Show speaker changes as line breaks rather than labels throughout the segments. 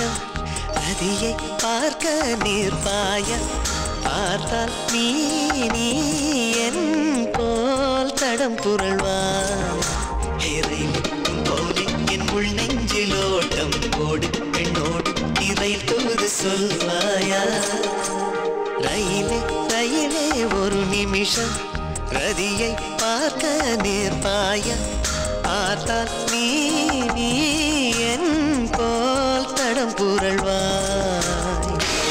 நிமிஷம் நதியை பார்க்க நிற்பாய பார்த்தால் நீ நீ என் போல் தடம் புரள்வாய் இறைவன் போலே என் உள் நெஞ்சில் ஓட்டம் ஓடு பெண்ணோடு இறை தூது சொல்வாயா ரயிலே ரயிலே ஒரு நிமிஷம் ரதியை பார்க்க நிற்பாய பார்த்தால் நீ நீ என் போல் தடம் புரள்வாய்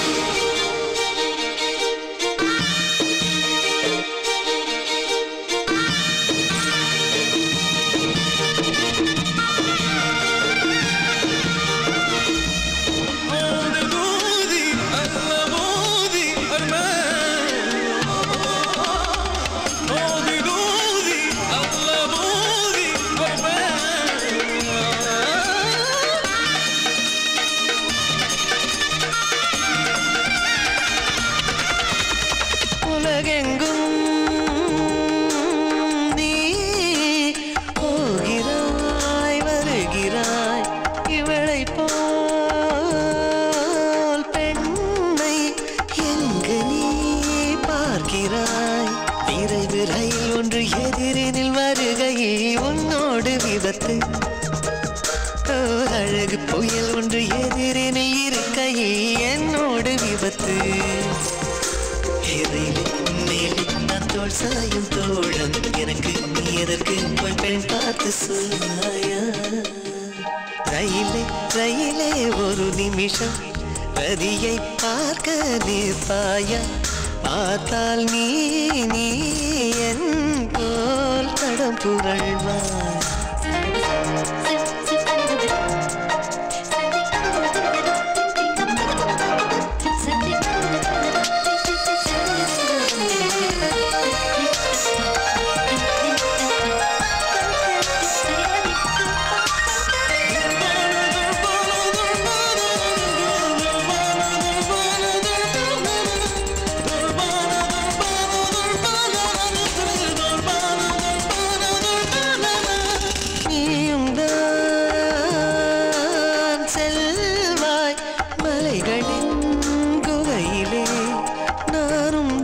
உலகெங்கும் நீ போகிறாய் வருகிறாய் இவளை போல் பெண்ணை எங்கு நீ பார்க்கிறாய் விரைவு ரயில் ஒன்று எதிரினில் வருகையில் உன்னோடு விபத்து ஓ, அழகு புயல் ஒன்று எதிரினில் இருக்கையில் என்னோடு விபத்து இறையிலே மேலே நான் தோல் சாயும் தோழன் எனக்கு நீ எதற்கு போய் பெண் பார்த்து சொன்னாயா ரயிலே ரயிலே ஒரு நிமிஷம் ரதியை பார்க்க நிற்பாயா பார்த்தால் நீ நீ என் போல் தடம் புரள்வாய் நீயும் தான் செல்வாய் மலைகளின் குகையிலே நானும்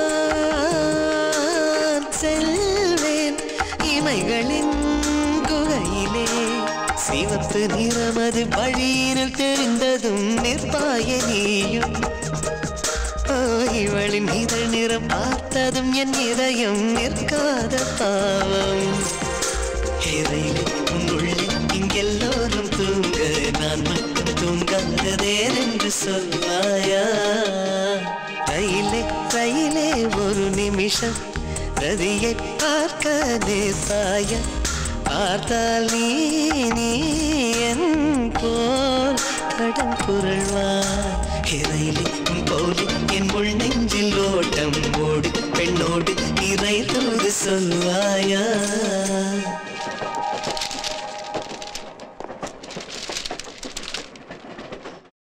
தான் செல்வேன் இமைகளின் குகையிலே சிவப்பு நிறமது வழியினில் தெரிந்ததும் நிற்பாய நீயும் ஓ, இவளின் இதழ் நிறம் பார்த்ததும் என் இதயம் நிற்காத பாவம் இறையிலே உன்னுள்ளே இங்கெல்லோரும் தூங்க நான் மட்டும் தூங்காததேன் என்று சொல்வாயா ரயிலே ரயிலே ஒரு நிமிஷம் ரதியை பார்க்க நேசாயா பார்த்தால் நீ நீ என் போல் கடன் புரள்வாய் இறையிலே உன் போலே என் உள் நெஞ்சில் ஓட்டம் ஓடு பெண்ணோடு இறை தூது சொல்வாயா